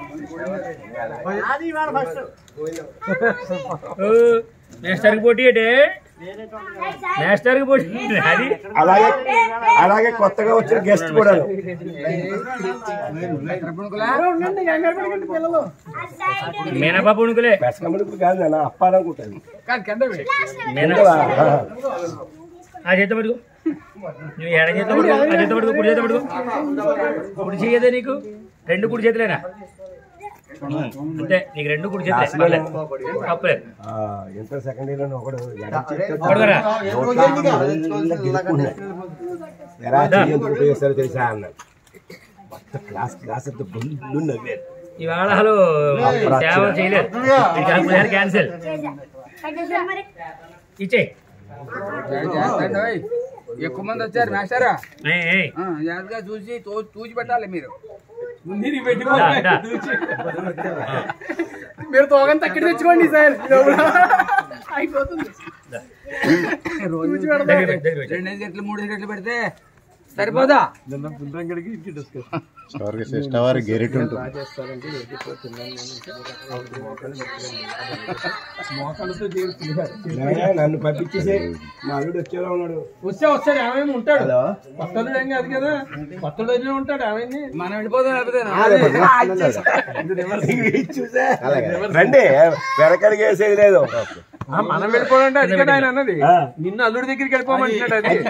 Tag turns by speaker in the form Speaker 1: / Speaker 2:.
Speaker 1: Master కి పోటీ ఏంటి మాస్టర్ కి పోటీ ఏంటి? అది
Speaker 2: అలాగే అలాగే కొత్తగా వచ్చిన గెస్ట్ కూడా
Speaker 1: మీనపా పుణుకులే
Speaker 2: పెసకముడికి కాదు నాన్న అప్పాలనుకుంటాను
Speaker 1: మీన ఆ చేత పట్టుకో నువ్వు ఎడ చేత పట్టుకో ఆ చేత పట్టుకో కుడి చేత పట్టుకో కుడి చేయదే నీకు రెండు కుడి చేతులేనా అంతే నీకు రెండు కుడి చేతులే పర్లేదు. తప్పలేదు
Speaker 2: ఇంటర్ సెకండ్ ఇయర్ ఒకడు
Speaker 1: పడుకోరా
Speaker 2: ఎరా చెయ్యి ఎందుకు ఉపయోగిస్తారో తెలుసా అన్నాడు మొత్తం క్లాస్ క్లాస్ అంతా బుల్లు నవ్వారు
Speaker 1: ఇవాళ హలో సేవ చేయలేదు క్యాన్సిల్ ఇచ్చే
Speaker 3: ఎక్కువ మంది వచ్చారు మాస్టారా ఆ, జాగ్రత్తగా చూసి తో- తూచి పెట్టాలి మీరు
Speaker 4: మీరు తోగంత అక్కడ తెచ్చుకోండి సార్ అయిపోతుంది
Speaker 3: రెండేసి గంటలు మూడు గంటలు పెడితే సరిపోదా
Speaker 5: స్టోర్కి సిస్టర్ వారి గెరిట్ ఉంటుంది
Speaker 2: నాయనా, నన్ను పంపించేసే మా అల్లుడు వచ్చేలా ఉన్నాడు
Speaker 4: వస్తే వస్తాడు ఏమైనా ఉంటాడు కొత్తడు ఏం కాదు కదా కొత్తడు అయినా ఉంటాడు ఏమైంది
Speaker 3: మనం వెళ్ళిపోదాం లేకపోతే
Speaker 2: చూసా రండి వెనకడికి వేసేది లేదు
Speaker 4: మనం వెళ్ళిపోవాలంటే అది కదా ఆయన అన్నది నిన్ను అల్లుడి దగ్గరికి వెళ్ళిపోమంటున్నాడు అది